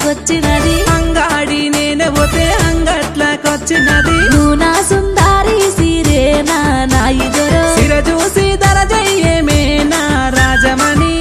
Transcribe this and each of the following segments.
వచ్చినది అంగాడి నేనే పోతే అంగట్లకొచ్చినది నువ్వు నా సుందారి సిరేనా నా ఇదొరో సిర చూసి దరజయ్యేమే నా రాజమణి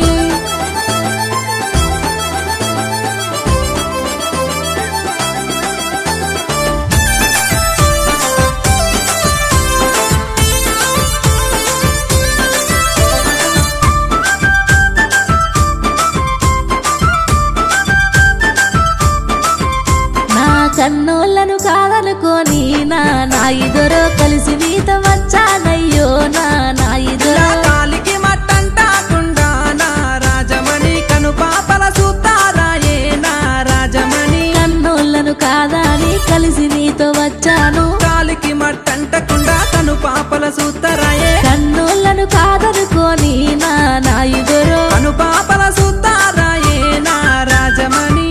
నా కన్నోళ్ళను కాదనుకోని నా నా ఇదొరో కలిసి నీతో వచ్చానయ్యో నా నా నా ఇదొరో కాలికి మట్టంటాకుండా నా రాజమణి కను పాపల సూతారాయే నా రాజమణి కన్నోళ్ళను కాదని కలిసి నీతో వచ్చాను కాలికి మట్టంటకుండా కను పాపల సూతరాయే కన్నోళ్ళను కాదనుకోని నా నా ఇదొరో కను పాపల సూతారాయే నా రాజమణి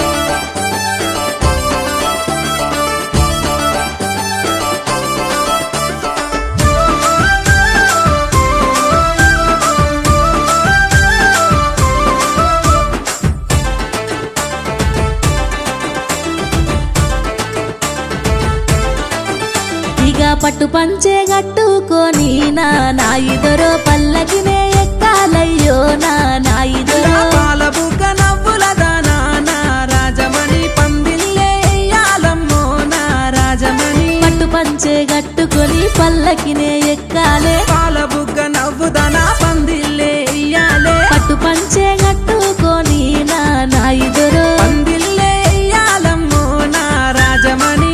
ఇక పట్టు పంచే గట్టుకొని నా నా ఇదొరో పల్లకినే ఎక్కాలయ్యో నా నా ఇదొరో పాల బుగ్గ నవ్వుల దానా నా రాజమణి పందిల్లే ఎయ్యాలమ్మో నా రాజమణి పట్టు పంచే గట్టుకొని పల్లకినే ఎక్కాలే పాల బుగ్గ నవ్వుదనా పందిల్లే ఎయ్యాలే పట్టు పంచే గట్టుకొని నా నా ఇదొరో పందిల్లే ఎయ్యాలమ్మో నా రాజమణి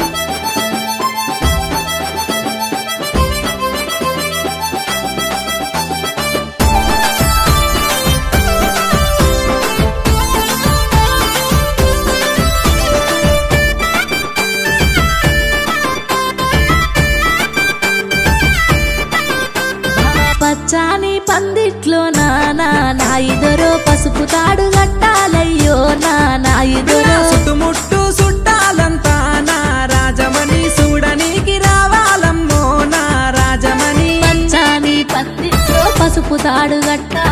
పచ్చాని పందిట్లో నా నా నా ఇదొరో పసుపు తాడు గట్టాలయ్యో నా నా ఇదొరో చుట్టుముట్టు చుట్టాలంతా నా రాజమణి చూడనీకి రావాలమ్మో నా రాజమణి పచ్చాని పందిట్లో పసుపు తాడు గట్టాలయ్యో